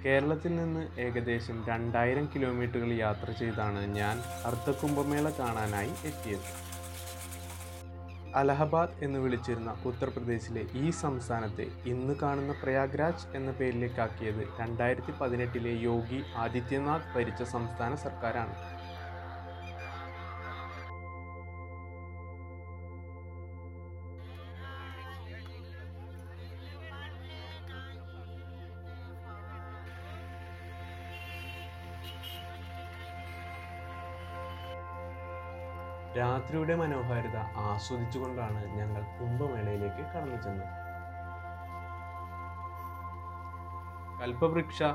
കേരളത്തിൽ നിന്ന് ഏകദേശം രണ്ടായിരം കിലോമീറ്ററുകൾ യാത്ര ചെയ്താണ് ഞാൻ അർദ്ധകുംഭമേള കാണാനായി എത്തിയത് അലഹബാദ് എന്ന് വിളിച്ചിരുന്ന ഉത്തർപ്രദേശിലെ ഈ സംസ്ഥാനത്തെ ഇന്ന് കാണുന്ന പ്രയാഗ്രാജ് എന്ന പേരിലേക്കാക്കിയത് രണ്ടായിരത്തി പതിനെട്ടിലെ യോഗി ആദിത്യനാഥ് ഭരിച്ച സംസ്ഥാന സർക്കാരാണ് രാത്രിയുടെ മനോഹാരിത ആസ്വദിച്ചുകൊണ്ടാണ് ഞങ്ങൾ കുംഭമേളയിലേക്ക് കടന്നു ചെന്നത് കൽപ്പവൃക്ഷ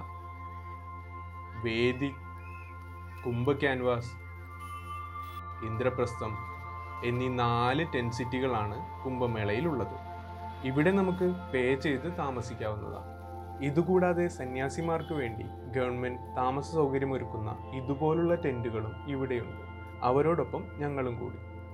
വേദി കുംഭ ക്യാൻവാസ് ഇന്ദ്രപ്രസ്ഥം എന്നീ നാല് ടെൻറ്റ് സിറ്റികളാണ് കുംഭമേളയിലുള്ളത് ഇവിടെ നമുക്ക് പേ ചെയ്ത് താമസിക്കാവുന്നതാണ് ഇതുകൂടാതെ സന്യാസിമാർക്ക് വേണ്ടി ഗവൺമെൻറ് താമസ സൗകര്യമൊരുക്കുന്ന ഇതുപോലുള്ള ടെൻറ്റുകളും ഇവിടെയുണ്ട് അവരോടൊപ്പം ഞങ്ങളും കൂടി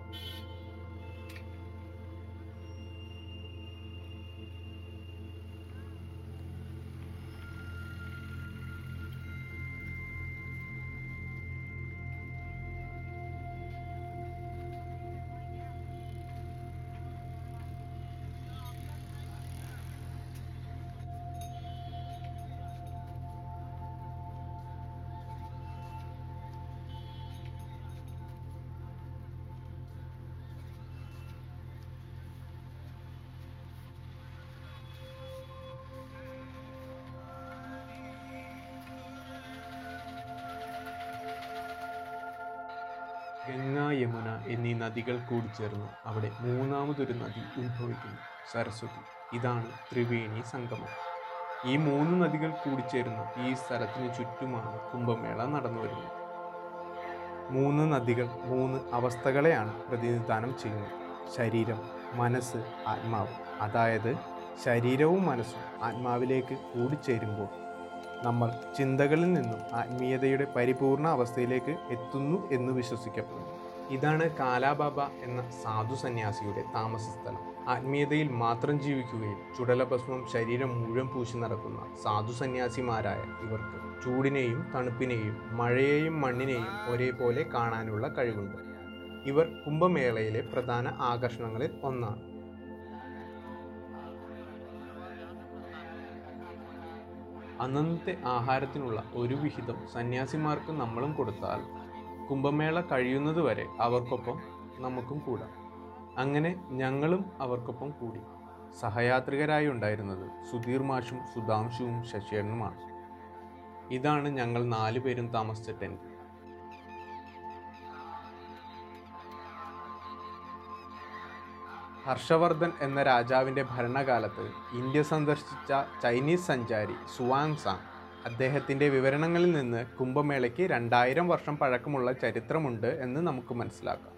ഗംഗ യമുന എന്നീ നദികൾ കൂടിച്ചേർന്ന് അവിടെ മൂന്നാമതൊരു നദി ഉത്ഭവിക്കുന്നു സരസ്വതി ഇതാണ് ത്രിവേണി സംഗമം ഈ മൂന്ന് നദികൾ കൂടിച്ചേരുന്ന ഈ സ്ഥലത്തിന് ചുറ്റുമാണ് കുംഭമേള നടന്നു വരുന്നത് മൂന്ന് നദികൾ മൂന്ന് അവസ്ഥകളെയാണ് പ്രതിനിധാനം ചെയ്യുന്നത് ശരീരം മനസ്സ് ആത്മാവ് അതായത് ശരീരവും മനസ്സും ആത്മാവിലേക്ക് കൂടിച്ചേരുമ്പോൾ നമ്മൾ ചിന്തകളിൽ നിന്നും ആത്മീയതയുടെ പരിപൂർണ അവസ്ഥയിലേക്ക് എത്തുന്നു എന്ന് വിശ്വസിക്കപ്പെടുന്നു ഇതാണ് കാലാബാബ എന്ന സാധു സന്യാസിയുടെ താമസ സ്ഥലം ആത്മീയതയിൽ മാത്രം ജീവിക്കുകയും ചുടലഭസ്മം ശരീരം മുഴുവൻ പൂശി നടക്കുന്ന സാധു സന്യാസിമാരായ ഇവർക്ക് ചൂടിനെയും തണുപ്പിനെയും മഴയെയും മണ്ണിനെയും ഒരേപോലെ കാണാനുള്ള കഴിവുണ്ട് ഇവർ കുംഭമേളയിലെ പ്രധാന ആകർഷണങ്ങളിൽ ഒന്നാണ് അന്നത്തെ ആഹാരത്തിനുള്ള ഒരു വിഹിതം സന്യാസിമാർക്ക് നമ്മളും കൊടുത്താൽ കുംഭമേള കഴിയുന്നതുവരെ അവർക്കൊപ്പം നമുക്കും കൂടാം അങ്ങനെ ഞങ്ങളും അവർക്കൊപ്പം കൂടി സഹയാത്രികരായി ഉണ്ടായിരുന്നത് സുധീർ മാഷും സുധാംശുവും ശശിയണ്ണുമാണ് ഇതാണ് ഞങ്ങൾ നാലു പേരും താമസിച്ച ടെൻറ്റ് ഹർഷവർദ്ധൻ എന്ന രാജാവിൻ്റെ ഭരണകാലത്ത് ഇന്ത്യ സന്ദർശിച്ച ചൈനീസ് സഞ്ചാരി സുവാങ് സാങ് അദ്ദേഹത്തിൻ്റെ വിവരണങ്ങളിൽ നിന്ന് കുംഭമേളയ്ക്ക് രണ്ടായിരം വർഷം പഴക്കമുള്ള ചരിത്രമുണ്ട് എന്ന് നമുക്ക് മനസ്സിലാക്കാം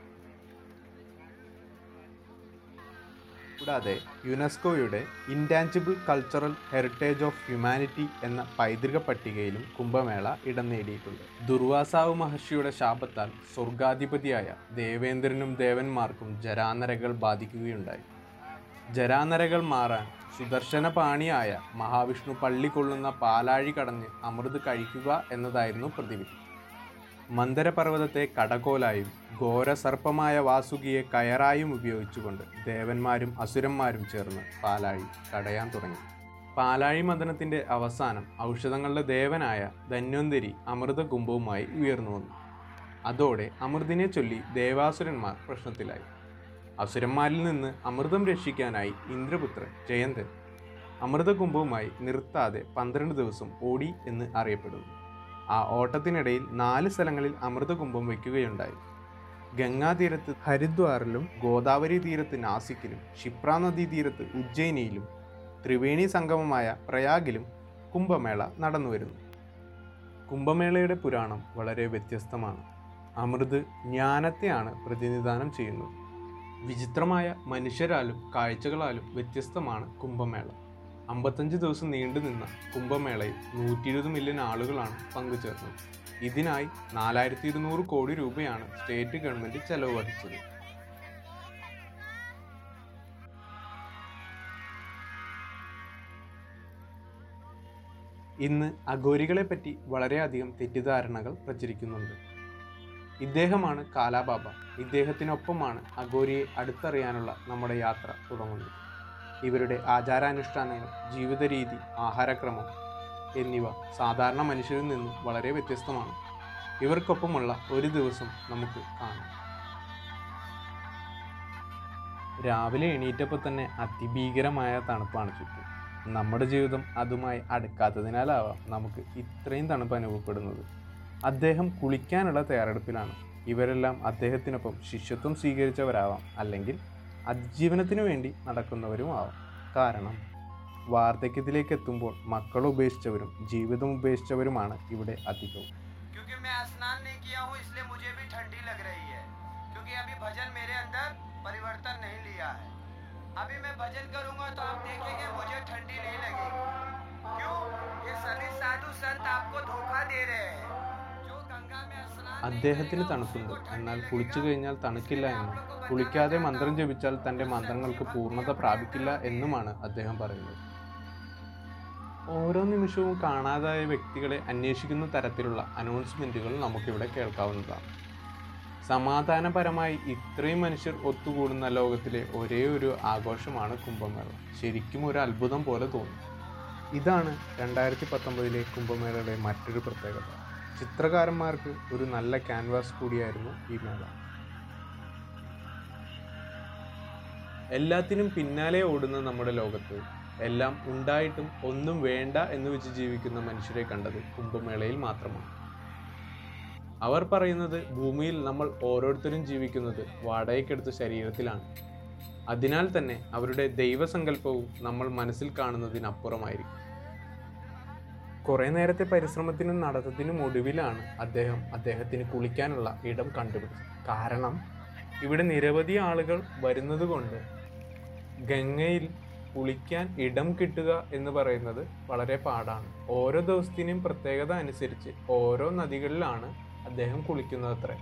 കൂടാതെ യുനെസ്കോയുടെ intangible cultural heritage of humanity എന്ന പൈതൃക പട്ടികയിലും കുംഭമേള ഇടം നേടിയിട്ടുണ്ട് ദുർവാസാവ് മഹർഷിയുടെ ശാപത്താൽ സ്വർഗാധിപതിയായ ദേവേന്ദ്രനും ദേവന്മാർക്കും ജരാനരകൾ ബാധിക്കുകയുണ്ടായി ജരാനരകൾ മാറാൻ സുദർശന പാണിയായ മഹാവിഷ്ണു പള്ളി കൊള്ളുന്ന പാലാഴി കടഞ്ഞ് അമൃത് കഴിക്കുക എന്നതായിരുന്നു പ്രതിവിധി മന്ദരപർവ്വതത്തെ കടകോലായും ഘോരസർപ്പമായ വാസുകിയെ കയറായും ഉപയോഗിച്ചുകൊണ്ട് ദേവന്മാരും അസുരന്മാരും ചേർന്ന് പാലാഴി കടയാൻ തുടങ്ങി പാലാഴി മന്ദനത്തിൻ്റെ അവസാനം ഔഷധങ്ങളുടെ ദേവനായ ധന്വന്തരി അമൃത കുംഭവുമായി ഉയർന്നു വന്നു അതോടെ അമൃതിനെ ചൊല്ലി ദേവാസുരന്മാർ പ്രശ്നത്തിലായി അസുരന്മാരിൽ നിന്ന് അമൃതം രക്ഷിക്കാനായി ഇന്ദ്രപുത്രൻ ജയന്തൻ അമൃതകുംഭവുമായി നിർത്താതെ പന്ത്രണ്ട് ദിവസം ഓടി എന്ന് അറിയപ്പെടുന്നു ആ ഓട്ടത്തിനിടയിൽ നാല് സ്ഥലങ്ങളിൽ അമൃതകുംഭം വയ്ക്കുകയുണ്ടായി ഗംഗാതീരത്ത് ഹരിദ്വാറിലും ഗോദാവരി തീരത്ത് നാസിക്കിലും ക്ഷിപ്ര നദീ തീരത്ത് ഉജ്ജയിനിയിലും ത്രിവേണി സംഗമമായ പ്രയാഗിലും കുംഭമേള നടന്നുവരുന്നു കുംഭമേളയുടെ പുരാണം വളരെ വ്യത്യസ്തമാണ് അമൃത് ജ്ഞാനത്തെയാണ് പ്രതിനിധാനം ചെയ്യുന്നത് വിചിത്രമായ മനുഷ്യരാലും കാഴ്ചകളാലും വ്യത്യസ്തമാണ് കുംഭമേള അമ്പത്തഞ്ച് ദിവസം നീണ്ടുനിന്ന കുംഭമേളയിൽ നൂറ്റി ഇരുപത് മില്യൺ ആളുകളാണ് പങ്കുചേർന്നത് ഇതിനായി നാലായിരത്തി ഇരുന്നൂറ് കോടി രൂപയാണ് സ്റ്റേറ്റ് ഗവൺമെന്റ് ചെലവ് വഹിച്ചത് ഇന്ന് അഘോരികളെ പറ്റി വളരെയധികം തെറ്റിദ്ധാരണകൾ പ്രചരിക്കുന്നുണ്ട് ഇദ്ദേഹമാണ് കാലാബാബ ഇദ്ദേഹത്തിനൊപ്പമാണ് അഘോരിയെ അടുത്തറിയാനുള്ള നമ്മുടെ യാത്ര തുടങ്ങുന്നത് ഇവരുടെ ആചാരാനുഷ്ഠാനങ്ങൾ ജീവിത രീതി ആഹാരക്രമം എന്നിവ സാധാരണ മനുഷ്യരിൽ നിന്നും വളരെ വ്യത്യസ്തമാണ് ഇവർക്കൊപ്പമുള്ള ഒരു ദിവസം നമുക്ക് കാണാം രാവിലെ എണീറ്റപ്പോൾ തന്നെ അതിഭീകരമായ തണുപ്പാണ് ചുറ്റും നമ്മുടെ ജീവിതം അതുമായി അടുക്കാത്തതിനാലാവാം നമുക്ക് ഇത്രയും തണുപ്പ് അനുഭവപ്പെടുന്നത് അദ്ദേഹം കുളിക്കാനുള്ള തയ്യാറെടുപ്പിലാണ് ഇവരെല്ലാം അദ്ദേഹത്തിനൊപ്പം ശിഷ്യത്വം സ്വീകരിച്ചവരാവാം അല്ലെങ്കിൽ അതിജീവനത്തിനു വേണ്ടി നടക്കുന്നവരുമാവാം കാരണം വാർദ്ധക്യത്തിലേക്ക് എത്തുമ്പോൾ മക്കൾ ഉപേക്ഷിച്ചവരും ജീവിതം ഉപേക്ഷിച്ചവരുമാണ് ഇവിടെ അധികവും क्योंकि मैं स्नान नहीं किया हूँ इसलिए मुझे भी ठंडी लग रही है क्योंकि अभी भजन मेरे अंदर परिवर्तन नहीं लिया है अभी मैं भजन करूंगा तो आप देखेंगे मुझे ठंडी नहीं लगेगी क्यों ये सभी साधु संत आपको धोखा दे रहे हैं जो गंगा में स्नान नहीं അദ്ദേഹത്തിന് करेगा, തണുപ്പുണ്ട് उसी को എന്നാൽ ठंडी കുളിച്ചു लगेगा। കഴിഞ്ഞാൽ തണുക്കില്ല എന്നും കുളിക്കാതെ മന്ത്രം ജപിച്ചാൽ തൻ്റെ മന്ത്രങ്ങൾക്ക് പൂർണ്ണത പ്രാപിക്കില്ല എന്നുമാണ് അദ്ദേഹം പറയുന്നത് ഓരോ നിമിഷവും കാണാതായ വ്യക്തികളെ അന്വേഷിക്കുന്ന തരത്തിലുള്ള അനൗൺസ്മെൻറ്റുകൾ നമുക്കിവിടെ കേൾക്കാവുന്നതാണ് സമാധാനപരമായി ഇത്രയും മനുഷ്യർ ഒത്തുകൂടുന്ന ലോകത്തിലെ ഒരേ ഒരു ആഘോഷമാണ് കുംഭമേള ശരിക്കും ഒരു അത്ഭുതം പോലെ തോന്നും ഇതാണ് രണ്ടായിരത്തി പത്തൊമ്പതിലെ കുംഭമേളയുടെ മറ്റൊരു പ്രത്യേകത ചിത്രകാരന്മാർക്ക് ഒരു നല്ല ക്യാൻവാസ് കൂടിയായിരുന്നു ഈ മേള എല്ലാത്തിനും പിന്നാലെ ഓടുന്ന നമ്മുടെ ലോകത്ത് എല്ലാം ഉണ്ടായിട്ടും ഒന്നും വേണ്ട എന്ന് വെച്ച് ജീവിക്കുന്ന മനുഷ്യരെ കണ്ടത് കുംഭമേളയിൽ മാത്രമാണ് അവർ പറയുന്നത് ഭൂമിയിൽ നമ്മൾ ഓരോരുത്തരും ജീവിക്കുന്നത് വാടകയ്ക്കെടുത്ത ശരീരത്തിലാണ് അതിനാൽ തന്നെ അവരുടെ ദൈവസങ്കല്പവും നമ്മൾ മനസ്സിൽ കാണുന്നതിനപ്പുറമായിരിക്കും കുറെ നേരത്തെ പരിശ്രമത്തിനും നടത്തത്തിനും ഒടുവിലാണ് അദ്ദേഹം അദ്ദേഹത്തിന് കുളിക്കാനുള്ള ഇടം കണ്ടുപിടിച്ചത് കാരണം ഇവിടെ നിരവധി ആളുകൾ വരുന്നത് കൊണ്ട് ഗംഗയിൽ കുളിക്കാൻ ഇടം കിട്ടുക എന്ന് പറയുന്നത് വളരെ പാടാണ് ഓരോ ദിവസത്തിനും പ്രത്യേകത അനുസരിച്ച് ഓരോ നദികളിലാണ് അദ്ദേഹം കുളിക്കുന്നത് അത്രേ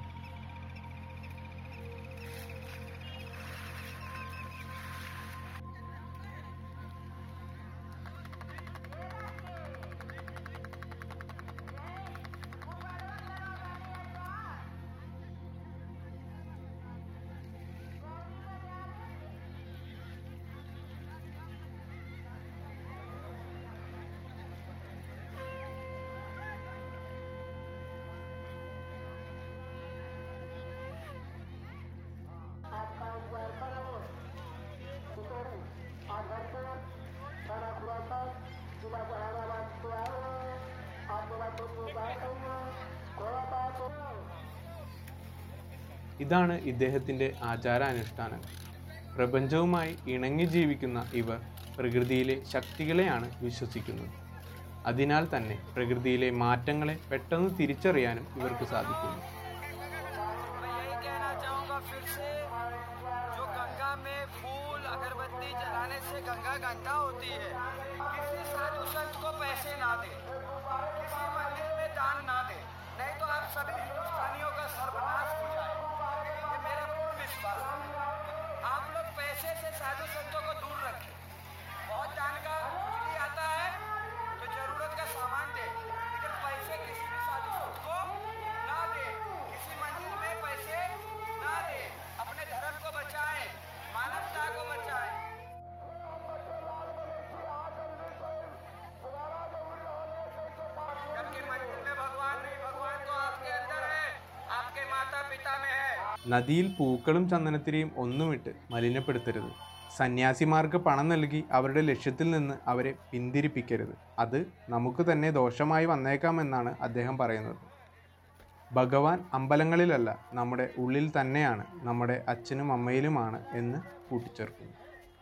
ഇതാണ് ഇദ്ദേഹത്തിൻ്റെ ആചാരാനുഷ്ഠാനങ്ങൾ പ്രപഞ്ചവുമായി ഇണങ്ങി ജീവിക്കുന്ന ഇവർ പ്രകൃതിയിലെ ശക്തികളെയാണ് വിശ്വസിക്കുന്നത് അതിനാൽ തന്നെ പ്രകൃതിയിലെ മാറ്റങ്ങളെ പെട്ടെന്ന് തിരിച്ചറിയാനും ഇവർക്ക് സാധിക്കുന്നു मैं यही कहना चाहूंगा फिर से जो गंगा में फूल अगरबत्ती जलाने से गंगा गंदा होती है किसी साधु संत को पैसे ना दे किसी मंदिर में दान ना दे नहीं तो आप सभी हिंदुस्तानियों का सर्वनाश हो जाए ये मेरा पूर्ण विश्वास है आप लोग पैसे से साधु संतों को दूर रखें बहुत दान का बिजली आता है तो जरूरत का सामान दे लेकिन पैसे किसी भी साधु संत को ना दे किसी मंदिर में पैसे ना दे अपने धर्म को बचाएं मानवता को बचाएं जबकि मंदिर में भगवान नहीं भगवान तो आपके अंदर है आपके माता पिता में है നദിയിൽ പൂക്കളും ചന്ദനത്തിരിയും ഒന്നുമിട്ട് മലിനപ്പെടുത്തരുത് സന്യാസിമാർക്ക് പണം നൽകി അവരുടെ ലക്ഷ്യത്തിൽ നിന്ന് അവരെ പിന്തിരിപ്പിക്കരുത് അത് നമുക്ക് തന്നെ ദോഷമായി വന്നേക്കാമെന്നാണ് അദ്ദേഹം പറയുന്നത് ഭഗവാൻ അമ്പലങ്ങളിലല്ല നമ്മുടെ ഉള്ളിൽ തന്നെയാണ് നമ്മുടെ അച്ഛനും അമ്മയിലുമാണ് എന്ന് കൂട്ടിച്ചേർക്കുന്നു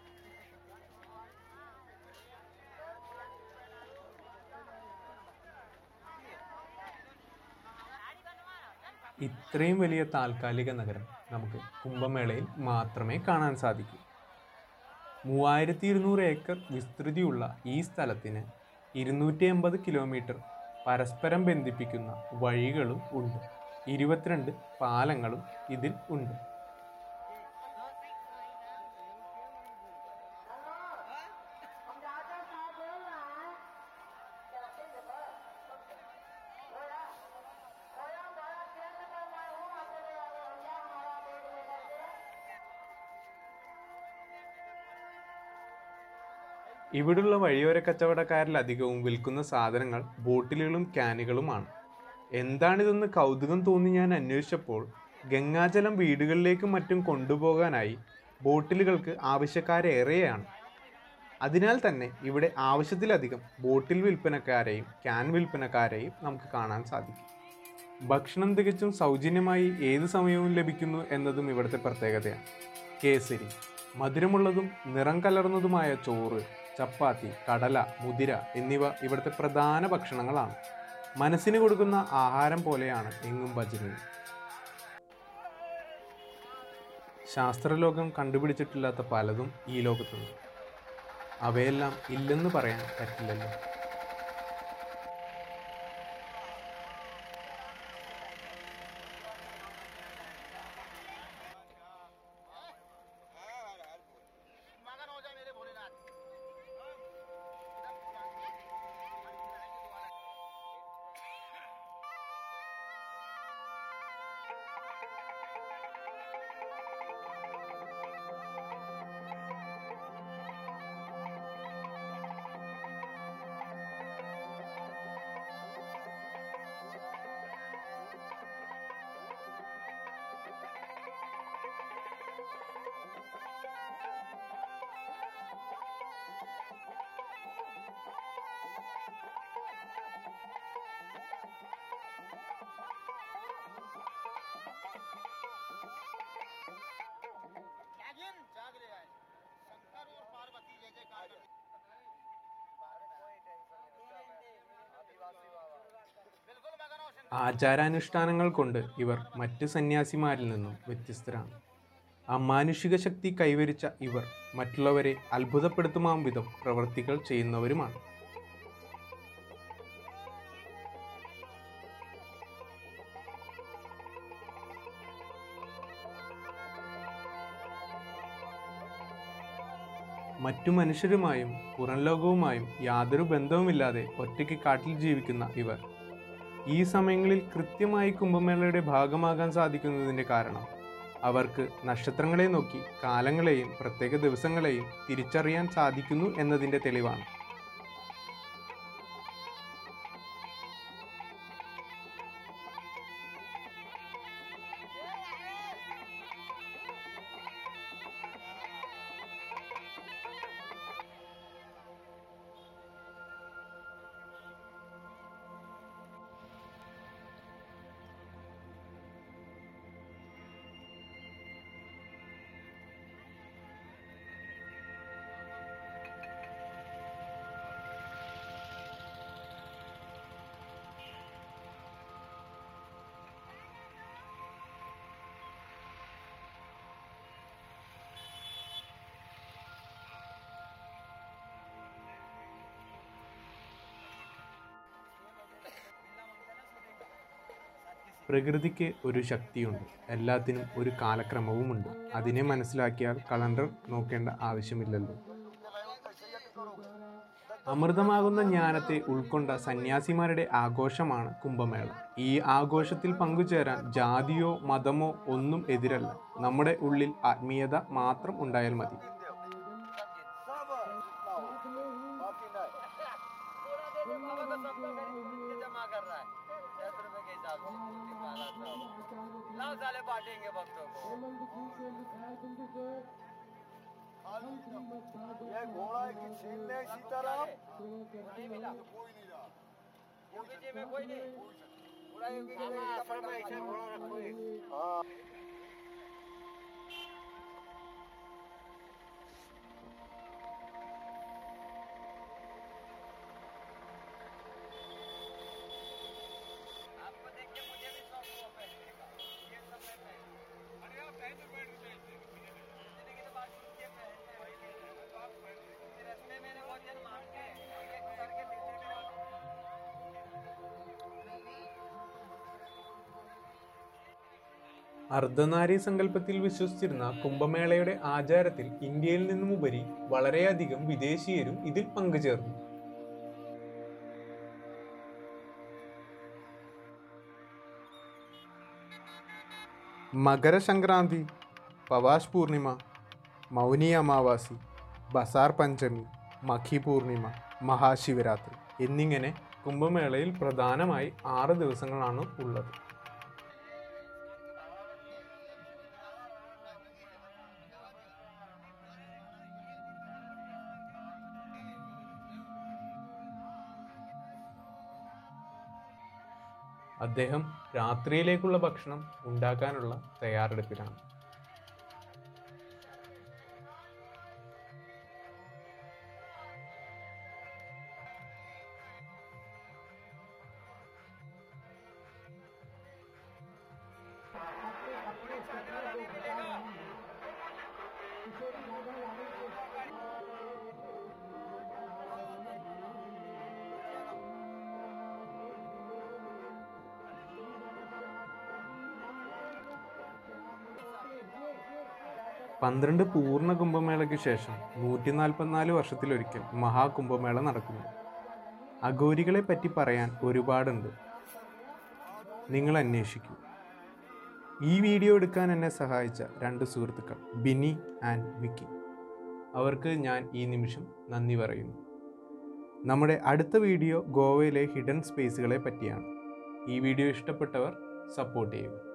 ഇത്രയും വലിയ താൽക്കാലിക നഗരം നമുക്ക് കുംഭമേളയിൽ മാത്രമേ കാണാൻ സാധിക്കൂ മൂവായിരത്തി ഇരുന്നൂറ് ഏക്കർ വിസ്തൃതിയുള്ള ഈ സ്ഥലത്തിന് ഇരുന്നൂറ്റി എൺപത് കിലോമീറ്റർ പരസ്പരം ബന്ധിപ്പിക്കുന്ന വഴികളും ഉണ്ട് ഇരുപത്തിരണ്ട് പാലങ്ങളും ഇതിൽ ഉണ്ട് ഇവിടുള്ള വഴിയോര കച്ചവടക്കാരിലധികവും വിൽക്കുന്ന സാധനങ്ങൾ ബോട്ടിലുകളും ക്യാനുകളുമാണ് എന്താണിതെന്ന് കൗതുകം തോന്നി ഞാൻ അന്വേഷിച്ചപ്പോൾ ഗംഗാജലം വീടുകളിലേക്കും മറ്റും കൊണ്ടുപോകാനായി ബോട്ടിലുകൾക്ക് ആവശ്യക്കാരേറെയാണ് അതിനാൽ തന്നെ ഇവിടെ ആവശ്യത്തിലധികം ബോട്ടിൽ വിൽപ്പനക്കാരെയും ക്യാൻ വിൽപ്പനക്കാരെയും നമുക്ക് കാണാൻ സാധിക്കും ഭക്ഷണം തികച്ചും സൗജന്യമായി ഏത് സമയവും ലഭിക്കുന്നു എന്നതും ഇവിടുത്തെ പ്രത്യേകതയാണ് കേസരി മധുരമുള്ളതും നിറം കലർന്നതുമായ ചോറ് ചപ്പാത്തി കടല മുതിര എന്നിവ ഇവിടുത്തെ പ്രധാന ഭക്ഷണങ്ങളാണ് മനസ്സിന് കൊടുക്കുന്ന ആഹാരം പോലെയാണ് എങ്ങും ഭജനയും ശാസ്ത്രലോകം കണ്ടുപിടിച്ചിട്ടില്ലാത്ത പലതും ഈ ലോകത്തുണ്ട് അവയെല്ലാം ഇല്ലെന്ന് പറയാൻ പറ്റില്ലല്ലോ नागिन जाग रे आज शंकर और पार्वती जय जयकार करते बिल्कुल मगन हो शंकर ആചാരാനുഷ്ഠാനങ്ങൾ കൊണ്ട് ഇവർ മറ്റ് സന്യാസിമാരിൽ നിന്നും വ്യത്യസ്തരാണ് അമാനുഷിക ശക്തി കൈവരിച്ച ഇവർ മറ്റുള്ളവരെ അത്ഭുതപ്പെടുത്തുമാം വിധം പ്രവൃത്തികൾ ചെയ്യുന്നവരുമാണ് മറ്റു മനുഷ്യരുമായും പുറം ലോകവുമായും യാതൊരു ബന്ധവുമില്ലാതെ ഒറ്റയ്ക്ക് കാട്ടിൽ ജീവിക്കുന്ന ഇവർ ഈ സമയങ്ങളിൽ കൃത്യമായി കുംഭമേളയുടെ ഭാഗമാകാൻ സാധിക്കുന്നതിൻ്റെ കാരണം അവർക്ക് നക്ഷത്രങ്ങളെ നോക്കി കാലങ്ങളെയും പ്രത്യേക ദിവസങ്ങളെയും തിരിച്ചറിയാൻ സാധിക്കുന്നു എന്നതിൻ്റെ തെളിവാണ് പ്രകൃതിക്ക് ഒരു ശക്തിയുണ്ട് എല്ലാത്തിനും ഒരു കാലക്രമവുമുണ്ട് അതിനെ മനസ്സിലാക്കിയാൽ കലണ്ടർ നോക്കേണ്ട ആവശ്യമില്ലല്ലോ അമൃതമാകുന്ന ജ്ഞാനത്തെ ഉൾക്കൊണ്ട സന്യാസിമാരുടെ ആഘോഷമാണ് കുംഭമേള ഈ ആഘോഷത്തിൽ പങ്കുചേരാൻ ജാതിയോ മതമോ ഒന്നും എതിരല്ല നമ്മുടെ ഉള്ളിൽ ആത്മീയത മാത്രം ഉണ്ടായാൽ മതി पूरा दे दे बाबा का सब लोग जमा कर रहा है दस रुपए के हिसाब से निकाला सब लाओ साले बांटेंगे भक्तों को ये घोड़ा की छीन ले सीताराम नहीं मिला कोई नहीं रहा योगी जी में कोई नहीं पूरा योगी जी में कपड़ में ऐसे घोड़ा रखो एक। हाँ आपको देख के मुझे भी शौक हुआ पहनने का ये सब मैं पहनूं। अरे आप पहन तो बैठ रहे जिंदगी तो बात ये पहनते हैं तो आप फिर रास्ते में बहुत जन मांगते हैं और ये सर के देते हैं അർദ്ധനാരി സങ്കല്പത്തിൽ വിശ്വസിച്ചിരുന്ന കുംഭമേളയുടെ ആചാരത്തിൽ ഇന്ത്യയിൽ നിന്നുമുപരി വളരെയധികം വിദേശീയരും ഇതിൽ പങ്കുചേർന്നു മകരസംക്രാന്തി പവാഷ് പൂർണിമ മൗനി അമാവാസി ബസാർ പഞ്ചമി മഖി പൂർണിമ മഹാശിവരാത്രി എന്നിങ്ങനെ കുംഭമേളയിൽ പ്രധാനമായി ആറ് ദിവസങ്ങളാണ് ഉള്ളത് അദ്ദേഹം രാത്രിയിലേക്കുള്ള ഭക്ഷണം ഉണ്ടാക്കാനുള്ള തയ്യാറെടുപ്പിലാണ് പന്ത്രണ്ട് പൂർണ്ണ കുംഭമേളയ്ക്ക് ശേഷം നൂറ്റി നാൽപ്പത്തിനാല് വർഷത്തിലൊരിക്കൽ മഹാകുംഭമേള നടക്കുന്നു അഘോരികളെ പറ്റി പറയാൻ ഒരുപാടുണ്ട് നിങ്ങൾ അന്വേഷിക്കൂ ഈ വീഡിയോ എടുക്കാൻ എന്നെ സഹായിച്ച രണ്ട് സുഹൃത്തുക്കൾ ബിനി ആൻഡ് വിക്കി അവർക്ക് ഞാൻ ഈ നിമിഷം നന്ദി പറയുന്നു നമ്മുടെ അടുത്ത വീഡിയോ ഗോവയിലെ ഹിഡൻ സ്പേസുകളെ പറ്റിയാണ് ഈ വീഡിയോ ഇഷ്ടപ്പെട്ടവർ സപ്പോർട്ട് ചെയ്യുക